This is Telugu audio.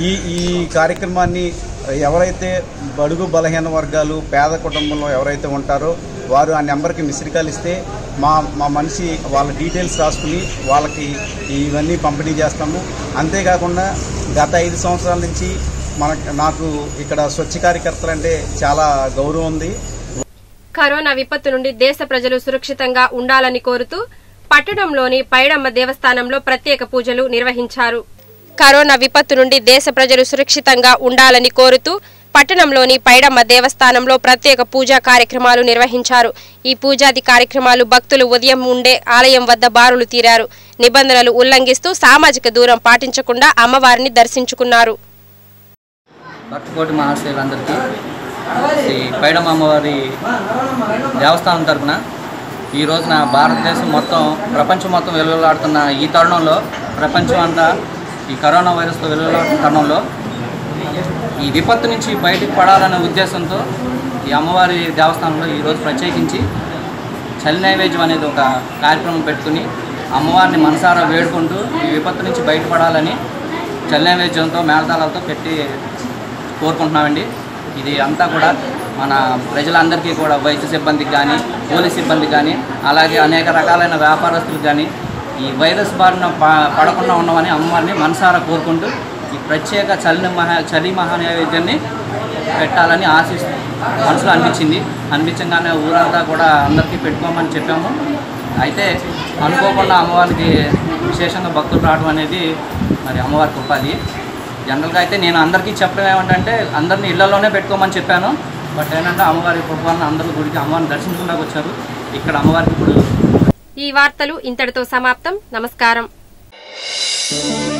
ఈ ఈ కార్యక్రమాన్ని ఎవరైతే బడుగు బలహీన వర్గాలు పేద కుటుంబంలో ఎవరైతే ఉంటారో వారు ఆ నెంబర్కి మిస్డ్ కాల్ ఇస్తే మా మా మనిషి వాళ్ళ డీటెయిల్స్ రాసుకుని వాళ్ళకి ఇవన్నీ పంపిణీ చేస్తాము అంతేకాకుండా గత ఐదు సంవత్సరాల నుంచి మన నాకు ఇక్కడ స్వచ్ఛ కార్యకర్తలు అంటే చాలా గౌరవం ఉంది కరోనా విపత్తు నుండి దేశ ప్రజలు సురక్షితంగా ఉండాలని కోరుతూ పట్టణంలోని పైడమ్మ దేవస్థానంలో ప్రత్యేక పూజలు నిర్వహించారు కరోనా విపత్తు నుండి దేశ ప్రజలు సురక్షితంగా ఉండాలని కోరుతూ పట్టణంలోని పైడమ్మ దేవస్థానంలో ప్రత్యేక పూజా కార్యక్రమాలు నిర్వహించారు ఈ పూజాది కార్యక్రమాలు భక్తులు ఉదయం ఉండే ఆలయం వద్ద బారులు తీరారు నిబంధనలు ఉల్లంఘిస్తూ సామాజిక దూరం పాటించకుండా అమ్మవారిని దర్శించుకున్నారు భక్తకోటి మహాశయులందరికీ శ్రీ పైడమ్మ అమ్మవారి దేవస్థానం తరపున ఈ రోజున భారతదేశం మొత్తం ప్రపంచం మొత్తం వెలువలాడుతున్న ఈ తరుణంలో ప్రపంచం అంతా ఈ కరోనా వైరస్తో వెలువలాడుతున్న తరుణంలో ఈ విపత్తు నుంచి బయటకు పడాలనే ఉద్దేశంతో ఈ అమ్మవారి దేవస్థానంలో ఈరోజు ప్రత్యేకించి చలి నైవేద్యం అనేది ఒక కార్యక్రమం పెట్టుకుని అమ్మవారిని మనసారా వేడుకుంటూ ఈ విపత్తు నుంచి బయటపడాలని చలి నైవేద్యంతో మేళతాళాలతో పెట్టి కోరుకుంటున్నామండి ఇది అంతా కూడా మన ప్రజలందరికీ కూడా వైద్య సిబ్బందికి కానీ పోలీస్ సిబ్బందికి కానీ అలాగే అనేక రకాలైన వ్యాపారస్తులకు కానీ ఈ వైరస్ బారిన ప- పడకుండా ఉండమని అమ్మవారిని మనసారా కోరుకుంటూ ఈ ప్రత్యేక చలి మహా చలి మహానైవేద్యాన్ని పెట్టాలని ఆశిస్తూ మనసులో అనిపించింది అనిపించగానే ఊరంతా కూడా అందరికీ పెట్టుకోమని చెప్పాము అయితే అనుకోకుండా అమ్మవారికి విశేషంగా భక్తులు రావడం అనేది మరి అమ్మవారి కృపాది జనరల్గా అయితే నేను అందరికీ చెప్పడం ఏమంటే అందరిని ఇళ్లలోనే పెట్టుకోమని చెప్పాను బట్ ఏంటంటే అమ్మవారి కృప వలన అందరూ గుడికి అమ్మవారిని దర్శించకుండా వచ్చారు ఇక్కడ అమ్మవారికి ఇప్పుడు ఈ వార్తలు ఇంతటితో సమాప్తం నమస్కారం